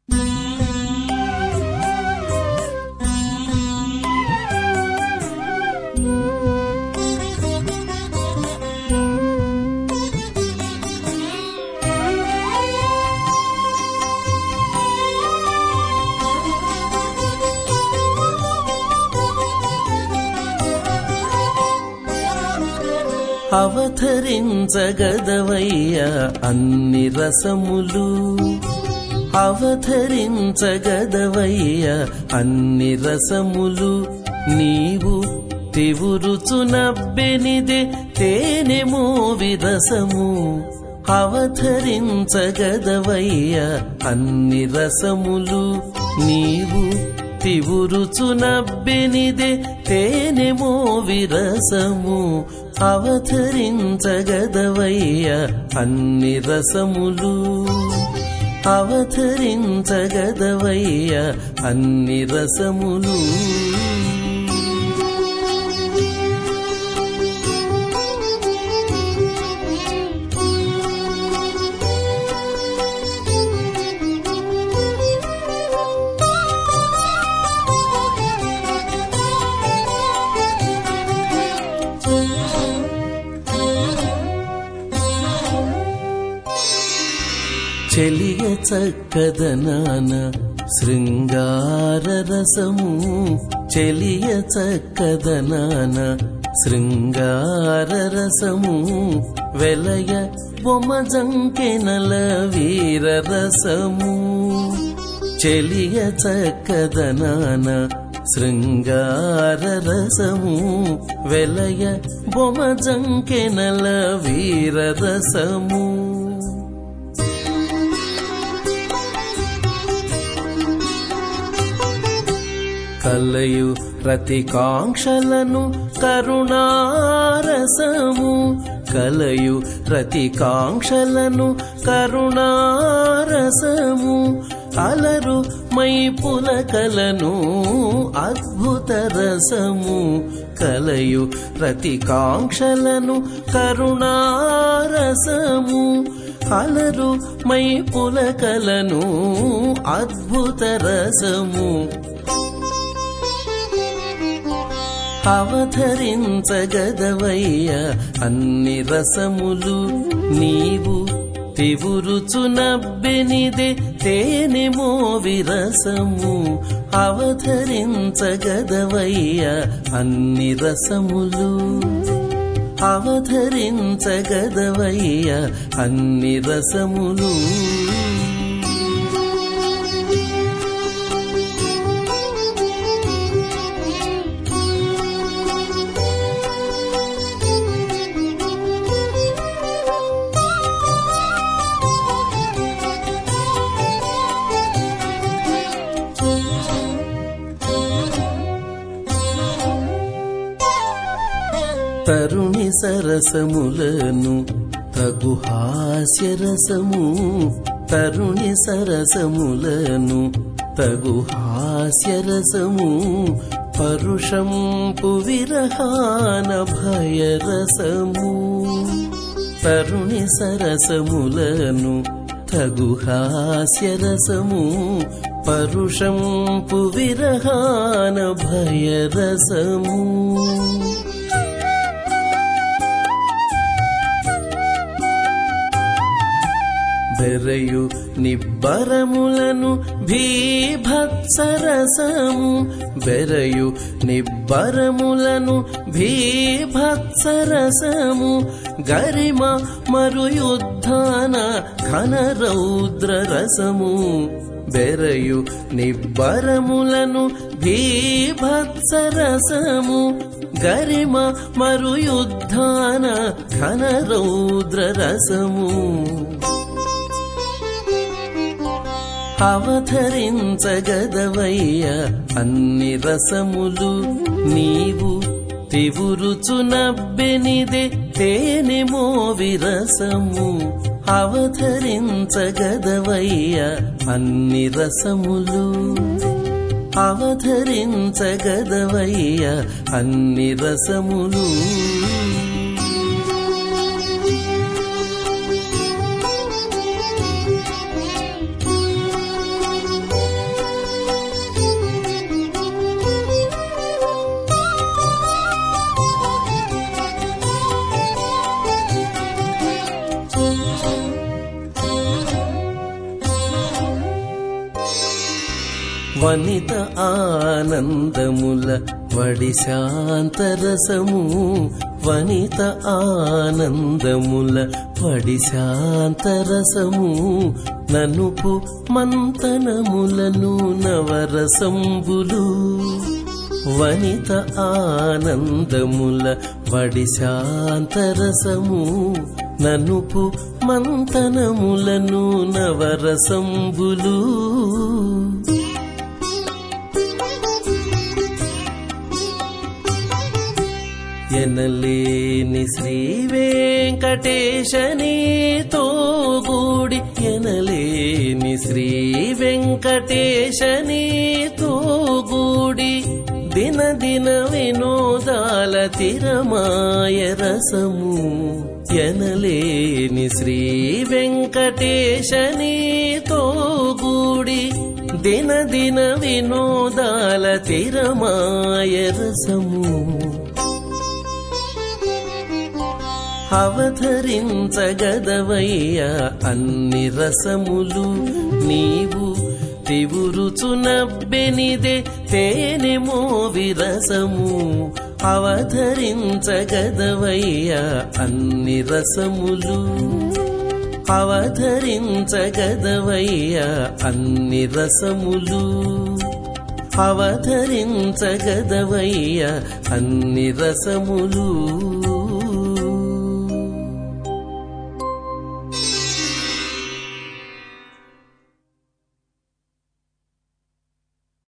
అవతరించగదవయ్య అన్ని రసములు అవతరించగదవయ్య అన్ని రసములు నీవు తివురుచునబ్బెనిదే తేనెమో విరసము అవతరించగదవయ్య అన్ని రసములు నీవు తివురుచునబ్బెనిదే తేనెమో విరసము అవతరించగదవయ్య అన్ని రసములు అవతరించగదవయ్య అన్ని రసములు చెలియ చక్కదనాన శృంగార రసము చెలియ చక్కదనాన శృంగార రసము వెలయ బొమజంకెనల వీర రసము చెలియ చక్కదనాన శృంగార రసము వెలయ బొమజంకెనల వీర రసము కలయు రతికాంక్షలను కరుణారసము కలయు రతికాంక్షలను కరుణారసము అలరు మై పులకలను అద్భుత రసము కలయు రతికాంక్షలను కరుణారసము అలరు మై పులకలను అద్భుత రసము అవతరించగదవయ్య అన్ని రసములు నీవు తివురుచునబ్బెనిదే తేనెమో విరసము అవతరించగదవయ్య అన్ని రసములు అవతరించగదవయ్య అన్ని రసములు తరుణి సరసములను తగు హాస్యరసము తరుణి సరసములను తగు హాస్యరసము పరుషంపు విరహాన భయరసము తరుణి సరసములను తగు హాస్యరసము పరుషంపు విరహాన భయరసము బెరయు నిబ్బరములను భీభత్సరసము బెరయు నిబ్బరములను భీభత్సరసము గరిమ మరుయుద్ధాన ఘన రౌద్ర రసము బెరయు నిబ్బరములను భీభత్సరసము గరిమ మరుయుద్ధాన ఘన రౌద్ర రసము అవతరించగదవయ్య అన్ని రసములు నీవు తివురుచునబ్బెనిదే తేనెమో విరసము అవతరించగదవయ్య అన్ని రసములు అవతరించగదవయ్య అన్ని రసములు వనిత ఆనందముల వడి శాంతరసము వనిత ఆనందముల వడి శాంతరసము ననుపు మంతనములను నవరసంబులు వనిత ఆనందముల వడి శాంతరసము ననుపు మంతనములను నవరసంబులు ఎనలేని శ్రీ వెంకటేశనీతో గూడి ఎనలేని శ్రీ వెంకటేశనీతో గూడి దిన దిన వినోదాల తిరమాయ రసము ఎనలేని శ్రీ వెంకటేశనీతో గూడి దిన దిన వినోదాల తిరమాయ రసము అవధరించగదవయ్య అన్ని రసములు నీవు తివురుచునబ్బెనిదే తేనెమో విరసము అవధరించగదవయ్య అన్ని రసములు అవధరించగదవయ్య అన్ని రసములు అవధరించగదవయ్య అన్ని రసములు